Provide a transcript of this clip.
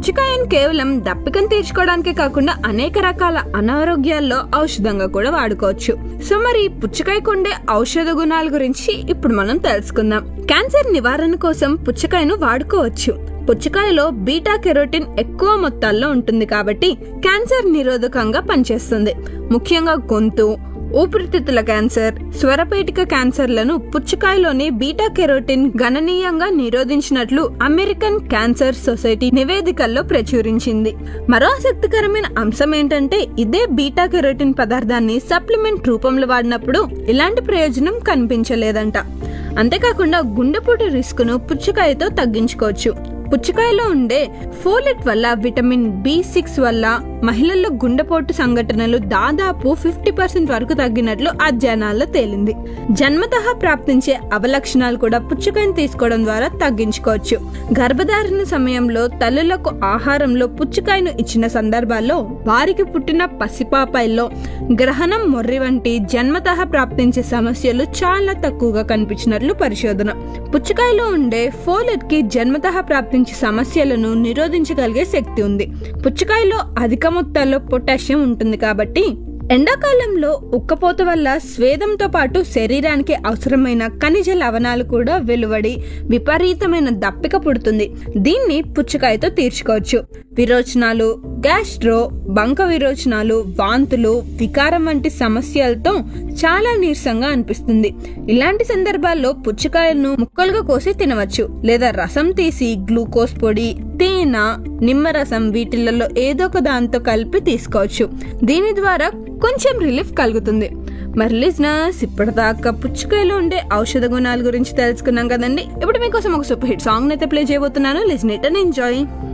పుచ్చకాయను కేవలం దప్పికను తీర్చుకోవడానికే కాకుండా అనేక రకాల అనారోగ్యాల్లో ఔషధంగా కూడా వాడుకోవచ్చు సో మరి పుచ్చకాయకు ఉండే ఔషధ గుణాల గురించి ఇప్పుడు మనం తెలుసుకుందాం క్యాన్సర్ నివారణ కోసం పుచ్చకాయను వాడుకోవచ్చు పుచ్చకాయలో బీటా కెరోటిన్ ఎక్కువ మొత్తాల్లో ఉంటుంది కాబట్టి క్యాన్సర్ నిరోధకంగా పనిచేస్తుంది ముఖ్యంగా గొంతు ఊపిరితిత్తుల క్యాన్సర్ స్వరపేటిక క్యాన్సర్లను పుచ్చకాయలోని బీటా కెరోటిన్ గణనీయంగా నిరోధించినట్లు అమెరికన్ క్యాన్సర్ సొసైటీ నివేదికల్లో ప్రచురించింది మరో ఆసక్తికరమైన అంశం ఏంటంటే ఇదే బీటా కెరోటిన్ పదార్థాన్ని సప్లిమెంట్ రూపంలో వాడినప్పుడు ఇలాంటి ప్రయోజనం కనిపించలేదంట అంతేకాకుండా గుండెపోటు రిస్క్ ను పుచ్చకాయతో తగ్గించుకోవచ్చు పుచ్చకాయలో ఉండే ఫోలెట్ వల్ల విటమిన్ బి సిక్స్ వల్ల మహిళల్లో గుండెపోటు సంఘటనలు దాదాపు ఫిఫ్టీ పర్సెంట్ వరకు తగ్గినట్లు అధ్యయనాల్లో తేలింది జన్మతః ప్రాప్తించే అవలక్షణాలు కూడా పుచ్చకాయను తీసుకోవడం ద్వారా తగ్గించుకోవచ్చు గర్భధారణ సమయంలో తల్లులకు ఆహారంలో పుచ్చకాయను ఇచ్చిన సందర్భాల్లో వారికి పుట్టిన పసిపాపాయిల్లో గ్రహణం మొర్రి వంటి జన్మతః ప్రాప్తించే సమస్యలు చాలా తక్కువగా కనిపించినట్లు పరిశోధన పుచ్చకాయలో ఉండే ఫోలెట్ కి జన్మతః ప్రాప్తించే సమస్యలను నిరోధించగలిగే శక్తి ఉంది పుచ్చకాయలో అధిక మొత్తాల్లో పొటాషియం ఉంటుంది కాబట్టి ఎండాకాలంలో ఉక్కపోత వల్ల స్వేదంతో పాటు శరీరానికి అవసరమైన ఖనిజ లవణాలు కూడా వెలువడి విపరీతమైన దప్పిక పుడుతుంది దీన్ని పుచ్చకాయతో తీర్చుకోవచ్చు విరోచనాలు గ్యాస్ట్రో బంక విరోచనాలు వాంతులు వికారం వంటి సమస్యలతో చాలా నీరసంగా అనిపిస్తుంది ఇలాంటి సందర్భాల్లో పుచ్చకాయలను ముక్కలుగా కోసి తినవచ్చు లేదా రసం తీసి గ్లూకోజ్ పొడి తేనె నిమ్మరసం వీటిలలో ఏదో ఒక దాంతో కలిపి తీసుకోవచ్చు దీని ద్వారా కొంచెం రిలీఫ్ కలుగుతుంది మరి లిజనర్స్ ఇప్పటిదాకా పుచ్చకాయలో ఉండే ఔషధ గుణాల గురించి తెలుసుకున్నాం కదండి ఇప్పుడు మీకోసం ఒక సూపర్ హిట్ సాంగ్ అయితే ప్లే చేయబోతున్నాను లిజన్ ఇట్ అండ్ ఎంజాయ్